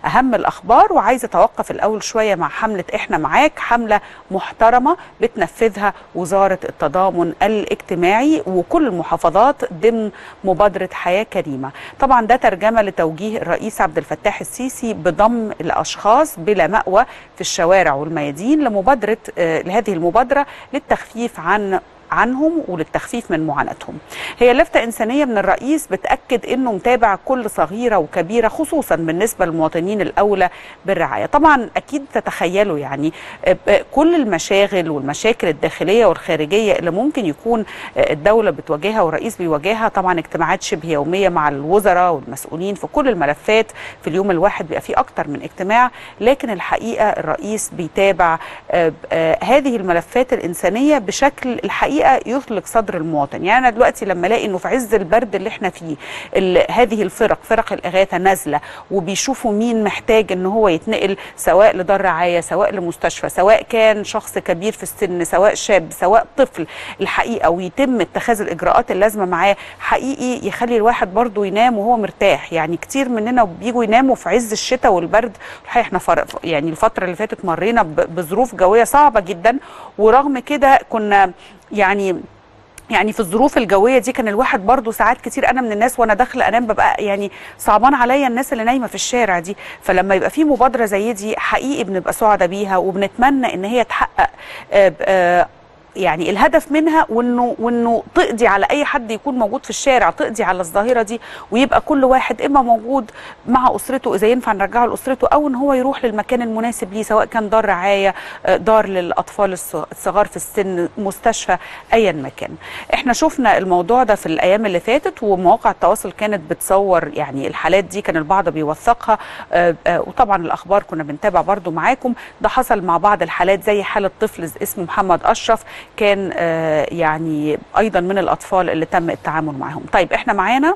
اهم الاخبار وعايزه اتوقف الاول شويه مع حمله احنا معاك حمله محترمه بتنفذها وزاره التضامن الاجتماعي وكل المحافظات ضمن مبادره حياه كريمه طبعا ده ترجمه لتوجيه الرئيس عبد الفتاح السيسي بضم الاشخاص بلا ماوى في الشوارع والميادين لمبادره آه، لهذه المبادره للتخفيف عن عنهم وللتخفيف من معاناتهم هي لفتة إنسانية من الرئيس بتأكد أنه متابع كل صغيرة وكبيرة خصوصا بالنسبة للمواطنين الأولى بالرعاية طبعا أكيد تتخيلوا يعني آه، آه، كل المشاغل والمشاكل الداخلية والخارجية اللي ممكن يكون آه، الدولة بتواجهها والرئيس بيواجهها طبعا اجتماعات شبه يومية مع الوزراء والمسؤولين في كل الملفات في اليوم الواحد بيبقى فيه أكتر من اجتماع لكن الحقيقة الرئيس بيتابع آه، آه، هذه الملفات الإنسانية بشكل الحقيقة يطلق صدر المواطن يعني أنا دلوقتي لما ألاقي أنه في عز البرد اللي احنا فيه ال- هذه الفرق فرق الإغاثة نازلة وبيشوفوا مين محتاج أن هو يتنقل سواء لدار رعاية سواء لمستشفى سواء كان شخص كبير في السن سواء شاب سواء طفل الحقيقة ويتم اتخاذ الإجراءات اللازمة معاه حقيقي يخلي الواحد برضه ينام وهو مرتاح يعني كتير مننا بيجوا يناموا في عز الشتاء والبرد الحقيقة احنا فر... يعني الفترة اللي فاتت مرينا ب... بظروف جوية صعبة جدا ورغم كده كنا يعني يعني في الظروف الجويه دي كان الواحد برضو ساعات كتير انا من الناس وانا داخله انام ببقى يعني صعبان عليا الناس اللي نايمه في الشارع دي فلما يبقى في مبادره زي دي حقيقي بنبقى سعداء بيها وبنتمنى ان هي تحقق آه، آه، يعني الهدف منها وانه وانه تقضي على اي حد يكون موجود في الشارع تقضي على الظاهره دي ويبقى كل واحد اما موجود مع اسرته اذا ينفع نرجعه لاسرته او ان هو يروح للمكان المناسب ليه سواء كان دار رعايه آه، دار للاطفال الص- الصغار في السن مستشفى ايا ما كان احنا شفنا الموضوع ده في الايام اللي فاتت ومواقع التواصل كانت بتصور يعني الحالات دي كان البعض بيوثقها آه، آه، وطبعا الاخبار كنا بنتابع برضو معاكم ده حصل مع بعض الحالات زي حاله طفل اسمه محمد اشرف كان آه، يعني ايضا من الاطفال اللي تم التعامل معهم طيب احنا معانا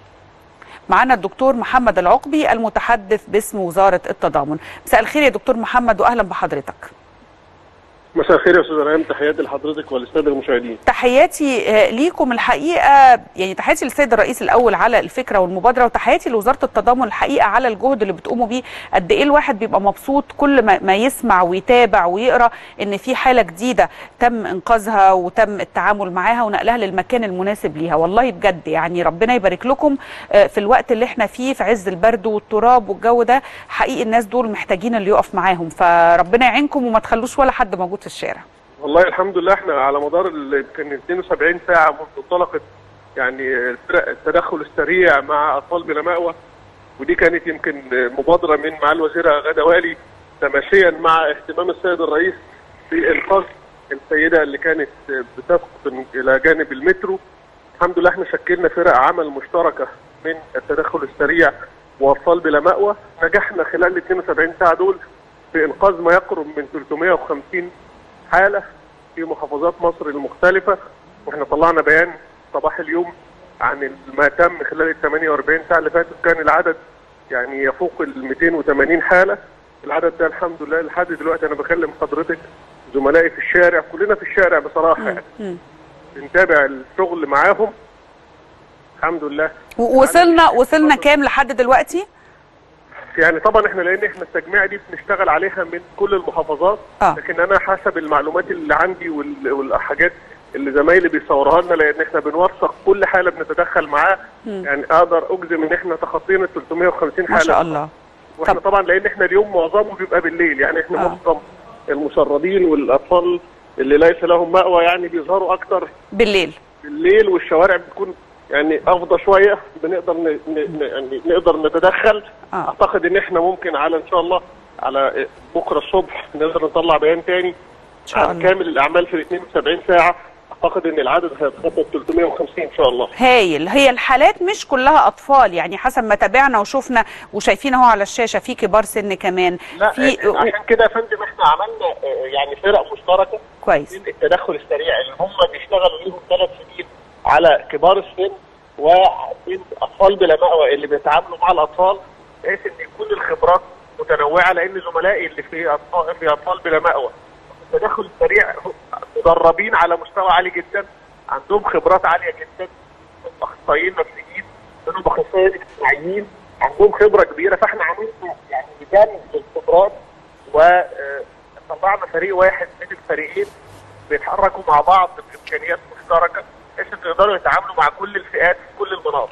معانا الدكتور محمد العقبي المتحدث باسم وزاره التضامن مساء الخير يا دكتور محمد واهلا بحضرتك مساء الخير يا استاذ ريان تحياتي لحضرتك وللساده المشاهدين تحياتي آه، ليكم الحقيقه يعني تحياتي للسيد الرئيس الاول على الفكره والمبادره وتحياتي لوزاره التضامن الحقيقه على الجهد اللي بتقوموا بيه قد ايه الواحد بيبقى مبسوط كل ما, ما يسمع ويتابع ويقرا ان في حاله جديده تم انقاذها وتم التعامل معاها ونقلها للمكان المناسب ليها والله بجد يعني ربنا يبارك لكم آه، في الوقت اللي احنا فيه في عز البرد والتراب والجو ده حقيقي الناس دول محتاجين اللي يقف معاهم فربنا يعينكم وما تخلوش ولا حد موجود في الشارع والله الحمد لله احنا على مدار ال- يمكن 72 ساعه منذ انطلقت يعني فرق التدخل السريع مع اطفال بلا مأوى ودي كانت يمكن مبادره من مع الوزيره غاده والي تماشيا مع اهتمام السيد الرئيس بانقاذ السيده اللي كانت بتسقط الى جانب المترو الحمد لله احنا شكلنا فرق عمل مشتركه من التدخل السريع واطفال بلا مأوى نجحنا خلال ال 72 ساعه دول في انقاذ ما يقرب من 350 حاله في محافظات مصر المختلفه واحنا طلعنا بيان صباح اليوم عن ما تم خلال ال 48 ساعه اللي فاتت كان العدد يعني يفوق ال 280 حاله العدد ده الحمد لله لحد دلوقتي انا بكلم حضرتك زملائي في الشارع كلنا في الشارع بصراحه يعني مم. بنتابع الشغل معاهم الحمد لله ووصلنا وصلنا كام لحد دلوقتي يعني طبعا احنا لان احنا التجميع دي بنشتغل عليها من كل المحافظات آه. لكن انا حسب المعلومات اللي عندي وال- والحاجات اللي زمايلي بيصورها لنا لان احنا بنوثق كل حاله بنتدخل معاها يعني اقدر اجزم ان احنا تخطينا ال 350 حاله ما شاء الله واحنا طب. طبعا لان احنا اليوم معظمه بيبقى بالليل يعني احنا آه. معظم المشردين والاطفال اللي ليس لهم مأوى يعني بيظهروا اكتر بالليل بالليل والشوارع بتكون يعني افضى شويه بنقدر ن... ن... ن- يعني نقدر نتدخل آه. اعتقد ان احنا ممكن على ان شاء الله على بكره الصبح نقدر نطلع بيان تاني ان شاء عن الله كامل الاعمال في ال 72 ساعه اعتقد ان العدد هيتخطى 350 ان شاء الله هايل هي الحالات مش كلها اطفال يعني حسب ما تابعنا وشفنا وشايفين اهو على الشاشه في كبار سن كمان لا في عشان كده يا فندم احنا عملنا آه، يعني فرق مشتركه كويس من التدخل السريع اللي هم بيشتغلوا ليهم ثلاث سنين على كبار السن ومن اطفال بلا مأوى اللي بيتعاملوا مع الاطفال بحيث ان يكون الخبرات متنوعه لان زملائي اللي في اطفال في اطفال بلا مأوى التدخل السريع مدربين على مستوى عالي جدا عندهم خبرات عاليه جدا اخصائيين نفسيين منهم اخصائيين اجتماعيين عندهم خبره كبيره فاحنا عملنا يعني لجان للخبرات وطلعنا فريق واحد من الفريقين بيتحركوا مع بعض بامكانيات مشتركه بحيث يقدروا يتعاملوا مع كل الفئات في كل المناطق.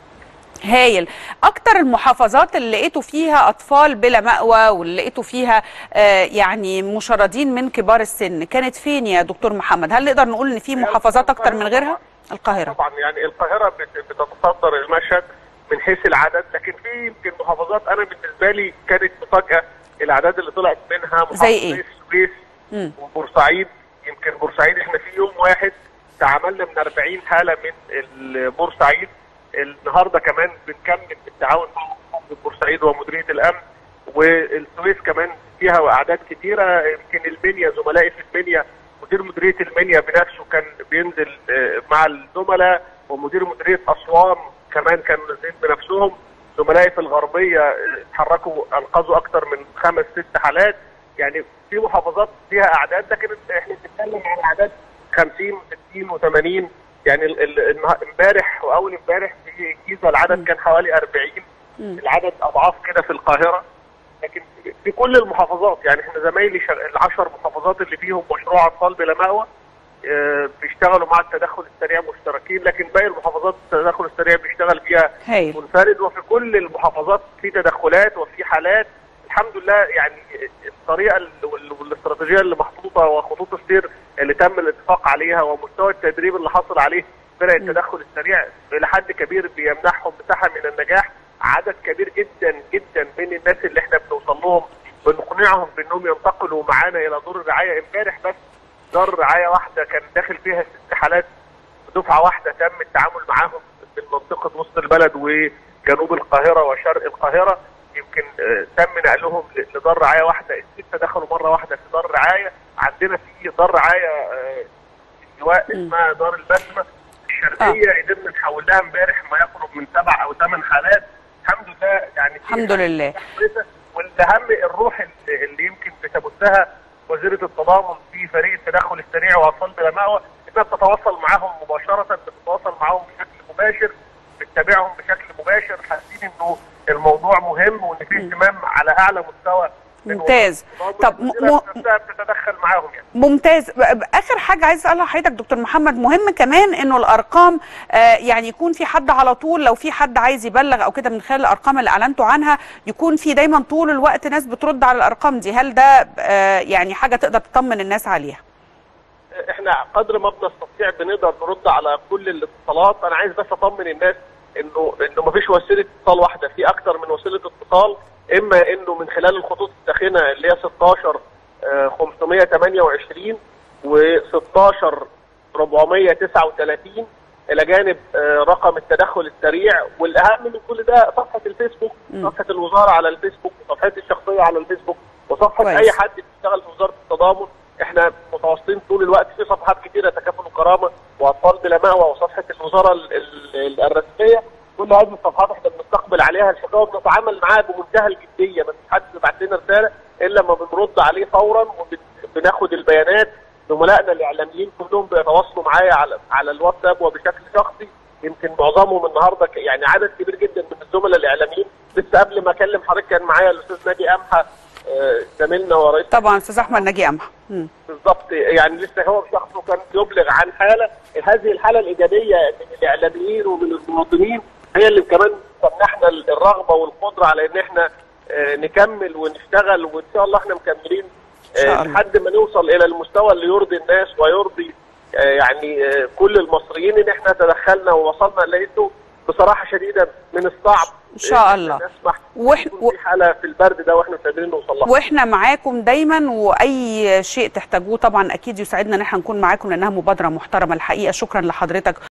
هايل اكتر المحافظات اللي لقيتوا فيها اطفال بلا مأوى واللي لقيتوا فيها آه يعني مشردين من كبار السن كانت فين يا دكتور محمد هل نقدر نقول ان في محافظات اكتر من غيرها القاهره طبعا يعني القاهره بتتصدر المشهد من حيث العدد لكن في يمكن محافظات انا بالنسبه لي كانت مفاجاه الاعداد اللي طلعت منها محافظه زي إيه؟ السويس وبورسعيد يمكن بورسعيد احنا في يوم واحد تعاملنا من 40 حاله من بورسعيد النهارده كمان بنكمل بالتعاون مع محافظه بورسعيد ومديريه الامن والسويس كمان فيها اعداد كثيره يمكن المنيا زملائي في المنيا مدير مديريه المنيا بنفسه كان بينزل مع الزملاء ومدير مديريه اسوان كمان كانوا نازلين بنفسهم زملائي في الغربيه اتحركوا انقذوا اكثر من خمس ست حالات يعني في محافظات فيها اعداد لكن احنا بنتكلم عن اعداد 50 60 و80 يعني امبارح واول امبارح في الجيزه العدد كان حوالي 40 العدد اضعاف كده في القاهره لكن في كل المحافظات يعني احنا زمايلي العشر محافظات اللي فيهم مشروع اطفال بلا مأوى اه بيشتغلوا مع التدخل السريع مشتركين لكن باقي المحافظات التدخل السريع بيشتغل فيها هيل. منفرد وفي كل المحافظات في تدخلات وفي حالات الحمد لله يعني الطريقه والاستراتيجيه اللي محطوطه وخطوط السير اللي تم الاتفاق عليها ومستوى التدريب اللي حصل عليه فرق التدخل السريع الى حد كبير بيمنحهم مساحه من النجاح عدد كبير جدا جدا من الناس اللي احنا بنوصل لهم بنقنعهم بانهم ينتقلوا معانا الى دور الرعايه امبارح بس دار رعايه واحده كان داخل فيها ست حالات دفعه واحده تم التعامل معاهم من منطقه وسط البلد وجنوب القاهره وشرق القاهره يمكن تم نقلهم لدار رعايه واحده السته دخلوا مره واحده في دار رعايه عندنا في دار رعايه سواء اسمها دار البسمه الشرقيه آه. قدرنا نحول لها امبارح ما يقرب من سبع او ثمان حالات الحمد لله يعني الحمد لله والاهم الروح اللي يمكن بتبثها وزيره التضامن في فريق التدخل السريع واطفال بلا مأوى انها بتتواصل معاهم مباشره بتتواصل معاهم بشكل مباشر بتتابعهم بشكل مباشر حاسين انه الموضوع مهم وان في اهتمام على اعلى مستوى ممتاز طب م... بتتدخل معاهم يعني ممتاز اخر حاجه عايز اسالها لحضرتك دكتور محمد مهم كمان انه الارقام آه يعني يكون في حد على طول لو في حد عايز يبلغ او كده من خلال الارقام اللي اعلنتوا عنها يكون في دايما طول الوقت ناس بترد على الارقام دي هل ده آه يعني حاجه تقدر تطمن الناس عليها احنا قدر ما بنستطيع بنقدر نرد على كل الاتصالات انا عايز بس اطمن الناس انه انه ما فيش وسيله اتصال واحده في اكتر من وسيله اتصال اما انه من خلال الخطوط الساخنه اللي هي 16 528 و16 439 الى جانب رقم التدخل السريع والاهم من كل ده صفحه الفيسبوك م. صفحه الوزاره على الفيسبوك وصفحتي الشخصيه على الفيسبوك وصفحه كويس. اي حد بيشتغل في وزاره التضامن احنا متواصلين طول الوقت في صفحات كتيره تكافل وكرامه واطفال بلا مأوى وصفحه الوزاره ال ال الرسميه كل هذه الصفحات احنا بنستقبل عليها الشكاوى بنتعامل معاها بمنتهى الجديه ما فيش حد بيبعت لنا رساله الا لما بنرد عليه فورا وبناخد البيانات زملائنا الاعلاميين كلهم بيتواصلوا معايا على على الواتساب وبشكل شخصي يمكن معظمهم النهارده يعني عدد كبير جدا من الزملاء الاعلاميين لسه قبل ما اكلم حضرتك كان معايا الاستاذ ناجي قمحه زميلنا ورئيس طبعا استاذ احمد ناجي قمحه بالظبط يعني لسه هو بشخصه كان يبلغ عن حاله هذه الحاله الايجابيه من الاعلاميين ومن المواطنين هي اللي كمان تمنحنا الرغبه والقدره على ان احنا نكمل ونشتغل وان شاء الله احنا مكملين لحد ما نوصل الى المستوى اللي يرضي الناس ويرضي يعني كل المصريين ان احنا تدخلنا ووصلنا لقيته بصراحه شديده من الصعب ان شاء الله نسمح واحنا في حاله في البرد ده واحنا مش قادرين نوصل لها واحنا معاكم دايما واي شيء تحتاجوه طبعا اكيد يسعدنا ان احنا نكون معاكم لانها مبادره محترمه الحقيقه شكرا لحضرتك